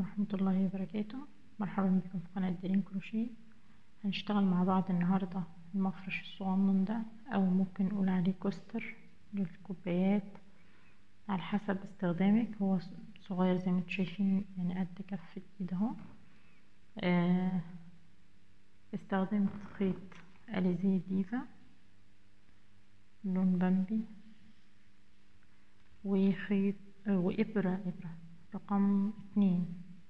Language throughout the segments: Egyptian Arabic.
ورحمة الله وبركاته مرحبا بكم في قناة دارين كروشيه هنشتغل مع بعض النهاردة المفرش الصغنن ده أو ممكن نقول عليه كوستر للكوبايات على حسب استخدامك هو صغير زي ما انتم شايفين يعني قد كف الايد اهو آه، استخدمت خيط أليزي ديفا لون بامبي وخيط آه، وإبرة إبرة رقم اتنين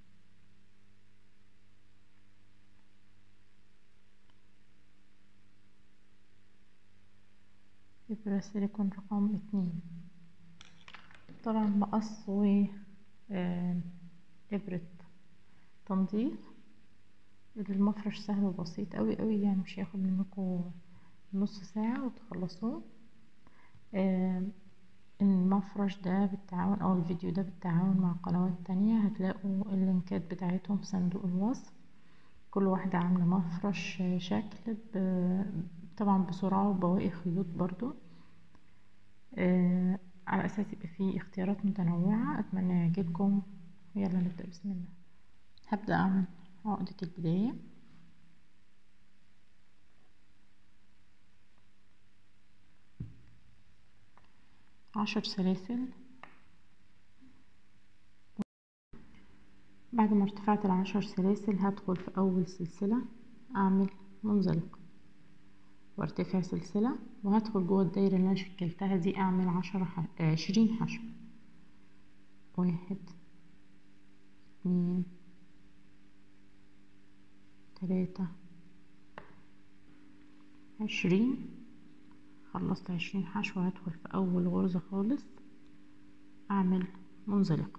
إبرة سيليكون رقم اتنين طبعا مقص و آه، إبرة تنظيف المفرش سهل وبسيط أوي أوي يعني مش هياخد منكم نص ساعة وتخلصوه آه، المفرش ده بالتعاون أو الفيديو ده بالتعاون مع قنوات تانية هتلاقوا اللينكات بتاعتهم في صندوق الوصف كل واحدة عاملة مفرش شكل طبعا بسرعة وبواقي خيوط برضو آه، على أساس يبقى فيه اختيارات متنوعة أتمنى يعجبكم ويلا نبدأ بسم الله هبدأ أعمل عقدة البداية عشر سلاسل بعد ما ارتفعت العشر سلاسل هدخل في أول سلسلة أعمل منزلقة وارتفع سلسلة وهدخل جوه الدايرة اللي أنا شكلتها دي أعمل عشرة عشرين حشو واحد اتنين تلاتة عشرين خلصت عشرين حشو هدخل في أول غرزة خالص أعمل منزلقة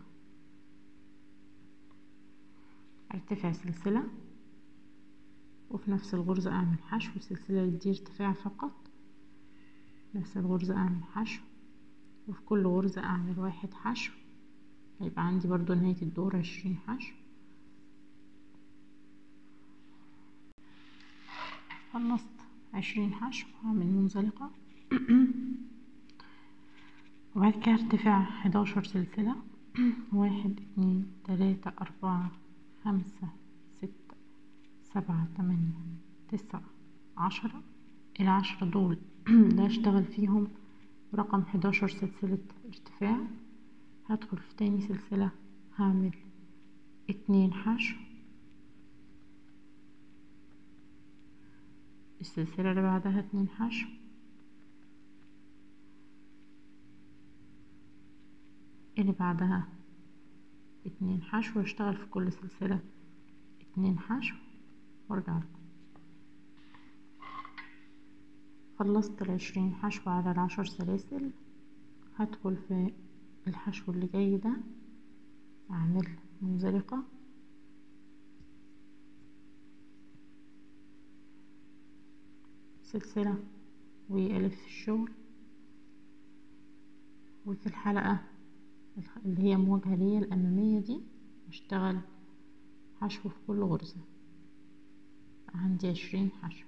ارتفع سلسلة وفي نفس الغرزة أعمل حشو السلسلة دي ارتفاع فقط نفس الغرزة أعمل حشو وفي كل غرزة أعمل واحد حشو هيبقى عندي برضو نهاية الدور عشرين حشو خلصت عشرين حشو هعمل منزلقة وبعد كده ارتفاع حداشر سلسلة واحد اتنين تلاتة أربعة خمسة ستة سبعة تمانية تسعة عشرة العشرة دول ده اشتغل فيهم رقم حداشر سلسلة ارتفاع هدخل في تاني سلسلة هعمل اتنين حشو السلسلة اللي بعدها اتنين حشو اللي بعدها اتنين حشو واشتغل في كل سلسلة اتنين حشو وارجع لكم خلصت العشرين حشو على العشر سلاسل هدخل في الحشو اللي جاي ده اعمل منزلقة سلسلة وألف الشغل وفي الحلقة اللي هي مواجهة ليا الأمامية دي اشتغل حشو في كل غرزة عندي عشرين حشو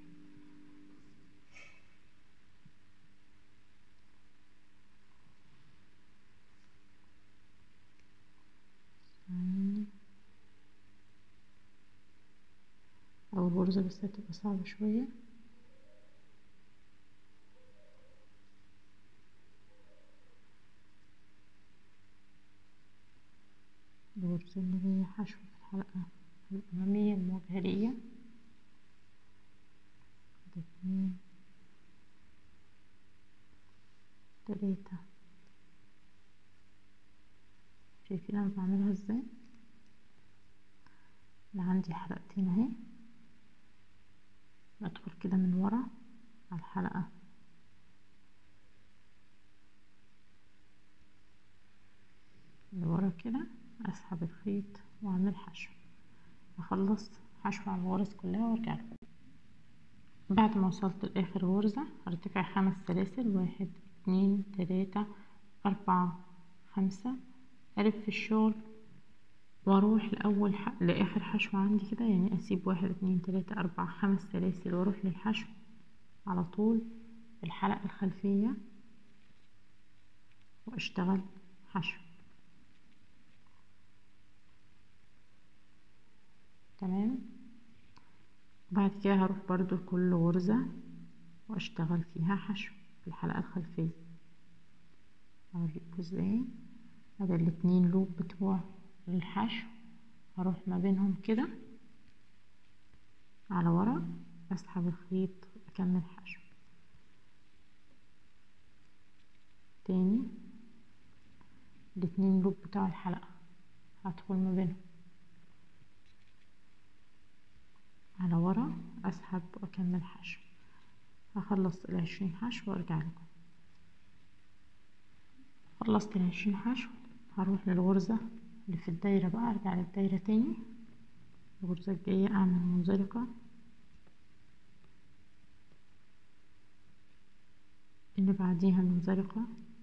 أول غرزة بس هتبقى صعبة شوية الغرزة اللي هي حشو في الحلقة الأمامية المواجهة ليا اتنين تلاتة شايفين انا بعملها ازاي انا عندي حلقتين اهي بدخل كده من ورا على الحلقة لورا كده اسحب الخيط واعمل حشو اخلص حشو على الغرز كلها وارجع لكم بعد ما وصلت لاخر غرزة هرتفع خمس سلاسل واحد اتنين تلاتة اربعة خمسة الف الشغل واروح لاول ح... لاخر حشو عندي كده يعني اسيب واحد اتنين تلاتة اربعة خمس سلاسل واروح للحشو على طول الحلقة الخلفية واشتغل حشو تمام بعد كده هروح برضو لكل غرزة واشتغل فيها حشو في الحلقة الخلفية اوريكم ازاي ادي الاتنين لوب بتوع الحشو هروح ما بينهم كده على ورا اسحب الخيط اكمل حشو تاني الاتنين لوب بتوع الحلقة هدخل ما بينهم على ورا اسحب واكمل حشو هخلص العشرين حشو وارجع لكم خلصت العشرين حشو هروح للغرزة اللي في الدايرة بقى ارجع للدايرة تاني الغرزة الجاية اعمل منزلقة اللي بعديها منزلقة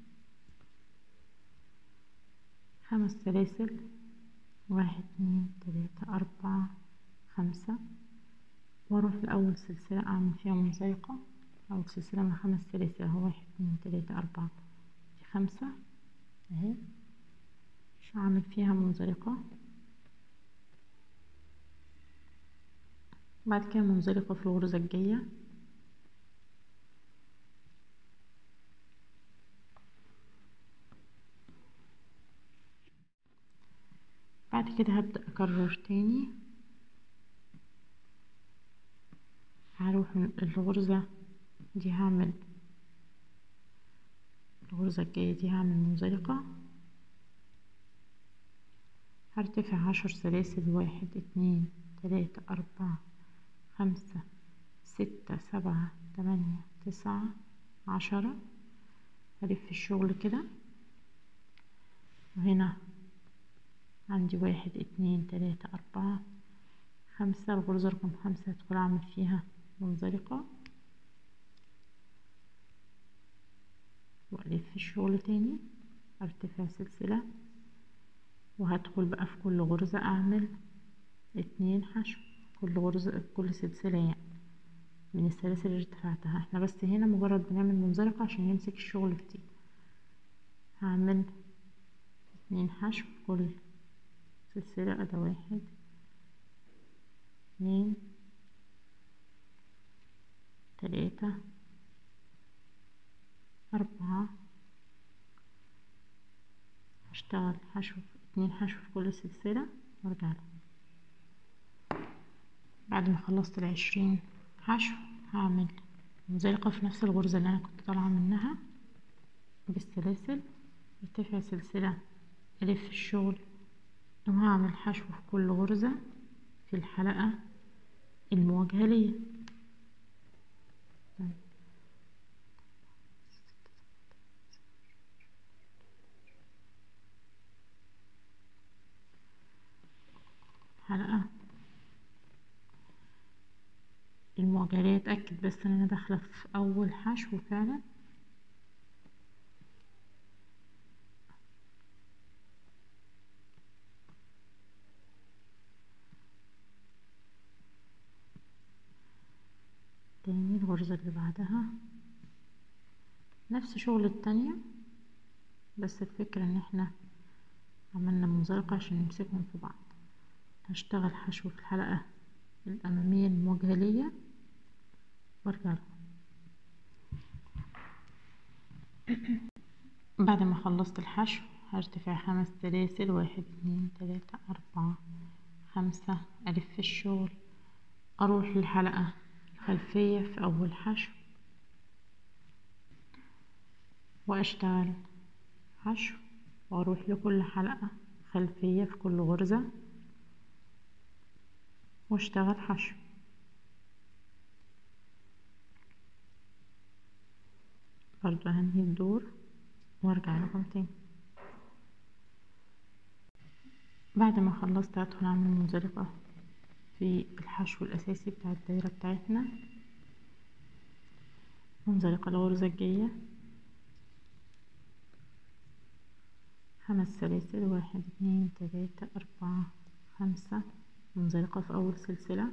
خمس سلاسل واحد اتنين تلاتة أربعة خمسة واروح لأول سلسلة أعمل فيها منزلقة أول سلسلة من خمس سلاسل اهو واحد اتنين تلاتة أربعة دي خمسة اهي أعمل فيها منزلقة بعد كده منزلقة في الغرزة الجاية بعد كده هبدأ أكرر تاني هروح الغرزة دي هعمل الغرزة الجاية دي هعمل منزلقة هرتفع عشر سلاسل واحد اتنين تلاتة أربعة خمسة ستة سبعة تمانية تسعة عشرة هلف الشغل كده وهنا عندي واحد اتنين تلاتة أربعة خمسة الغرزة رقم خمسة هدخل أعمل فيها منزلقة وألف الشغل تاني أرتفع سلسلة وهدخل بقى في كل غرزة أعمل اتنين حشو كل غرزة كل سلسلة يعني من السلاسل اللي ارتفعتها احنا بس هنا مجرد بنعمل منزلقة عشان يمسك الشغل كتير هعمل اتنين حشو في كل سلسلة أدا واحد اتنين تلاتة أربعة هشتغل حشو اتنين حشو في كل سلسلة وارجع لهم بعد ما خلصت العشرين حشو هعمل منزلقة في نفس الغرزة اللي أنا كنت طالعة منها بالسلاسل ارتفع سلسلة ألف الشغل وهعمل حشو في كل غرزة في الحلقة المواجهة ليا حلقة المواجهة ليا اتأكد بس ان انا داخلة في اول حشو فعلا تاني الغرزة اللي بعدها نفس شغل التانية بس الفكرة ان احنا عملنا منزلقة عشان نمسكهم في بعض هشتغل حشو في الحلقة الأمامية المواجهة ليا وارجع لهم بعد ما خلصت الحشو هرتفع خمس سلاسل واحد اتنين تلاتة أربعة خمسة ألف الشغل أروح للحلقة الخلفية في أول حشو وأشتغل حشو وأروح لكل حلقة خلفية في كل غرزة واشتغل حشو برضو هنهي الدور وارجع لكم تاني بعد ما خلصت هدخل اعمل منزلقة في الحشو الاساسي بتاع الدايرة بتاعتنا منزلقة الغرزة الجاية خمس سلاسل واحد اتنين تلاتة اربعة خمسة منزلقة في أول سلسلة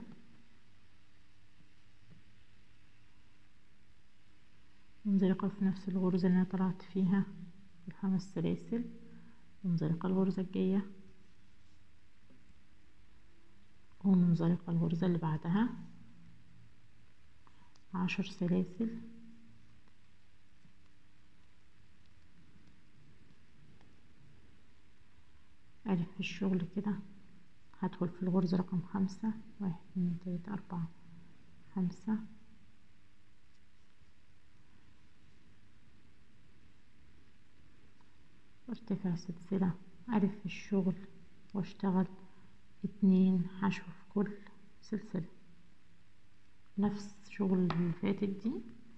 منزلقة في نفس الغرزة اللي أنا طلعت فيها الخمس سلاسل منزلقة الغرزة الجاية ومنزلقة الغرزة اللي بعدها عشر سلاسل ألف الشغل كده هدخل في الغرزة رقم خمسة واحد اتنين تلاتة أربعة خمسة وارتفع سلسلة ألف الشغل واشتغل اتنين حشو في كل سلسلة نفس شغل اللي فاتت دي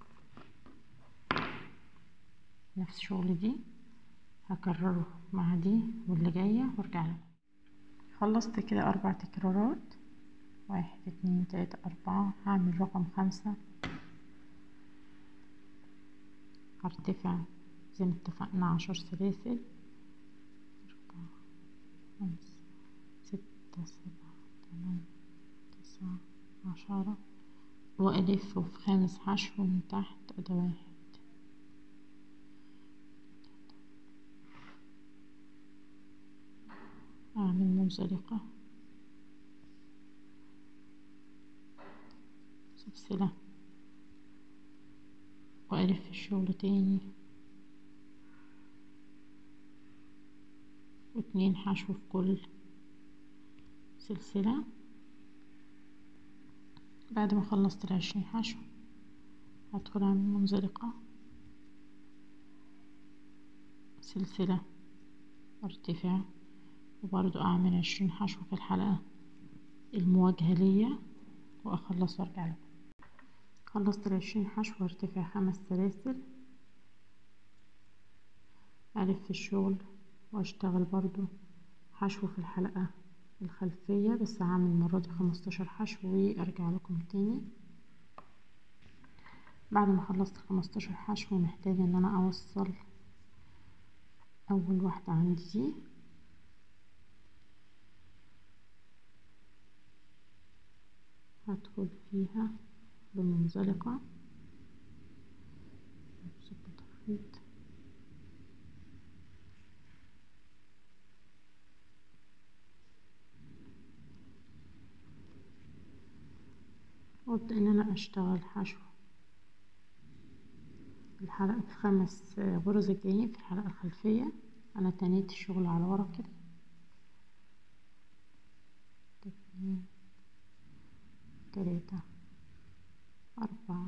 نفس شغل دي هكرره مع دي واللي جاية وارجع لكم خلصت كده أربع تكرارات واحد اتنين تلاتة أربعة هعمل رقم خمسة هرتفع زي ما اتفقنا عشر سلاسل أربعة خمسة ستة سبعة تمانية تسعة عشرة وألف في خامس حشو من تحت أدا واحد أعمل منزلقة سلسلة وألف الشغل تاني واتنين حشو في كل سلسلة بعد ما خلصت العشرين حشو هدخل اعمل منزلقة سلسلة وارتفاع وبرضو اعمل عشرين حشو في الحلقة المواجهة ليا واخلص وارجع لكم خلصت العشرين حشو وارتفع خمس سلاسل الف الشغل واشتغل برضو حشو في الحلقة الخلفية بس هعمل المرة دي خمستاشر حشو وارجع لكم تاني بعد ما خلصت خمستاشر حشو محتاجة ان انا اوصل اول واحدة عندي دي هدخل فيها بمنزلقة بظبط الخيط وابدأ ان انا اشتغل حشو الحلقة في خمس غرز الجايين في الحلقة الخلفية انا تنيت الشغل على ورا كده اتنين تلاتة أربعة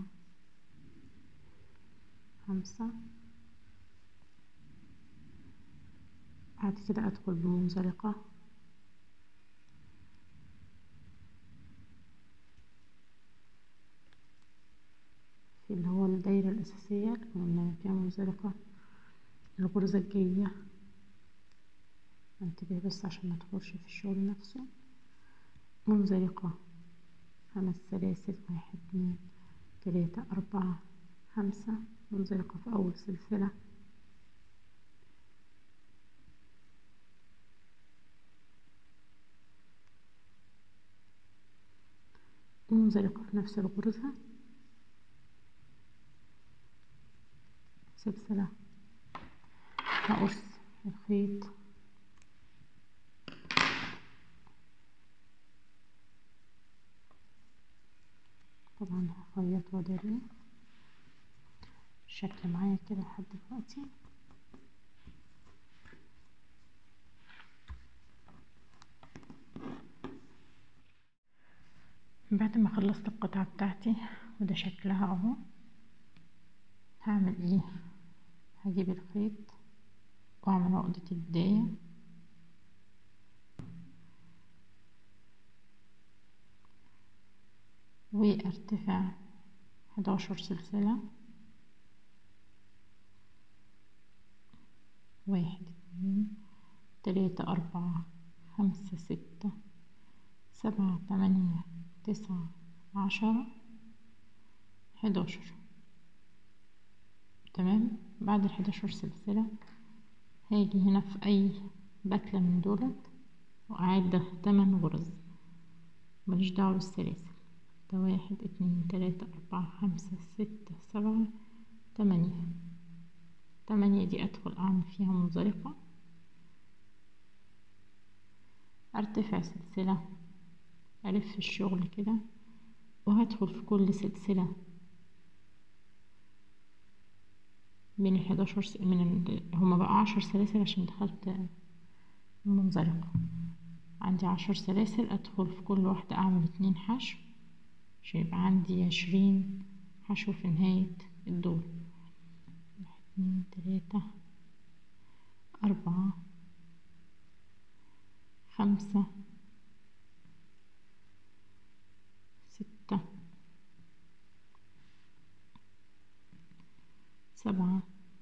خمسة بعد كده أدخل بمنزلقة في اللي هو الدايرة الأساسية اللي كنا فيها منزلقة الغرزة الجاية انتبه بس عشان مدخلش في الشغل نفسه منزلقة خمس سلاسل واحد اتنين تلاتة أربعة خمسة منزلقة في أول سلسلة منزلقة في نفس الغرزة سلسلة هقص الخيط طبعا هخيط واداري الشكل معايا كده لحد دلوقتي بعد ما خلصت القطعة بتاعتي وده شكلها اهو هعمل ايه هجيب الخيط واعمل عقدة البداية وارتفع حداشر سلسلة واحد اتنين تلاتة أربعة خمسة ستة سبعة تمانية تسعة عشرة حداشر تمام بعد الحداشر سلسلة هاجي هنا في أي بتلة من دولت وأعد تمن غرز ماليش دعوة بالسلاسل ده واحد اتنين تلاتة أربعة خمسة ستة سبعة تمانية تمانية دي أدخل أعمل فيها منزلقة أرتفع سلسلة ألف الشغل كده وهدخل في كل سلسلة من الحداشر س... من ال... هما بقى عشر سلاسل عشان دخلت المنزلقة عندي عشر سلاسل أدخل في كل واحدة أعمل اتنين حشو عشان يبقى عندي عشرين حشو في نهاية الدور واحد اتنين تلاتة أربعة خمسة ستة سبعة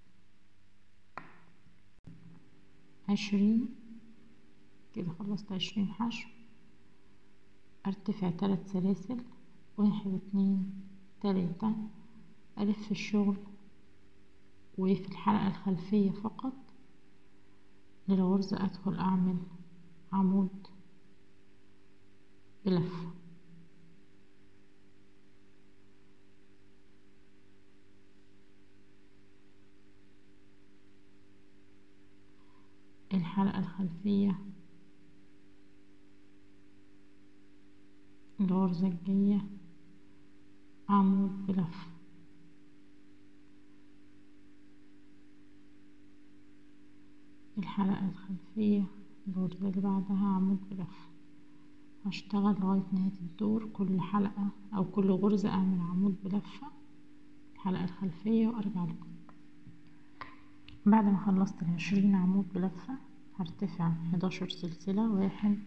عشرين كده خلصت عشرين حشو ارتفع تلات سلاسل واحد اتنين تلاتة ألف الشغل وفي الحلقة الخلفية فقط للغرزة أدخل أعمل عمود بلفة الحلقة الخلفية الغرزة الجاية عمود بلفة الحلقة الخلفية الغرزة اللي بعدها عمود بلفة هشتغل لغاية نهاية الدور كل حلقة أو كل غرزة أعمل عمود بلفة الحلقة الخلفية وأرجع لكم بعد ما خلصت العشرين عمود بلفة هرتفع حداشر سلسلة واحد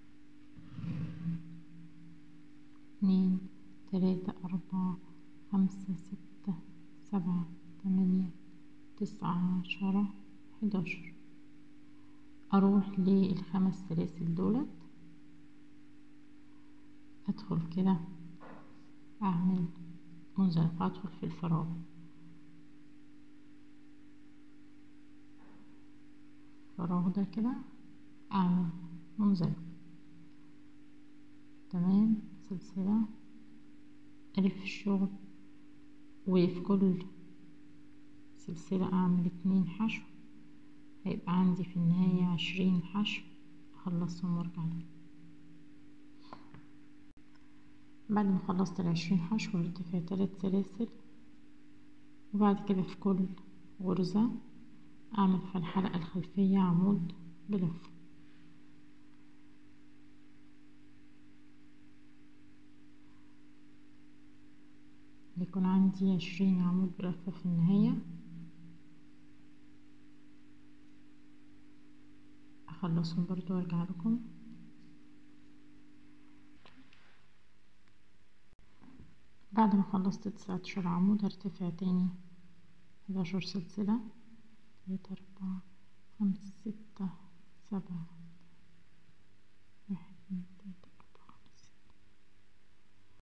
اتنين تلاتة أربعة خمسة ستة سبعة تمانية تسعة عشرة حداشر أروح للخمس سلاسل دولت أدخل كده أعمل منزلقة أدخل في الفراغ الفراغ ده كده أعمل منزلقة تمام سلسلة ألف الشغل وفي كل سلسلة أعمل اتنين حشو هيبقى عندي في النهاية عشرين حشو أخلصهم وأرجع لكم بعد ما خلصت العشرين حشو ارتفع تلات سلاسل وبعد كده في كل غرزة أعمل في الحلقة الخلفية عمود بلفة يكون عندي عشرين عمود بلفة في النهاية أخلصهم برضو وأرجع لكم بعد ما خلصت تسعتاشر عمود هرتفع تاني حداشر سلسلة تلاتة أربعة خمسة ستة سبعة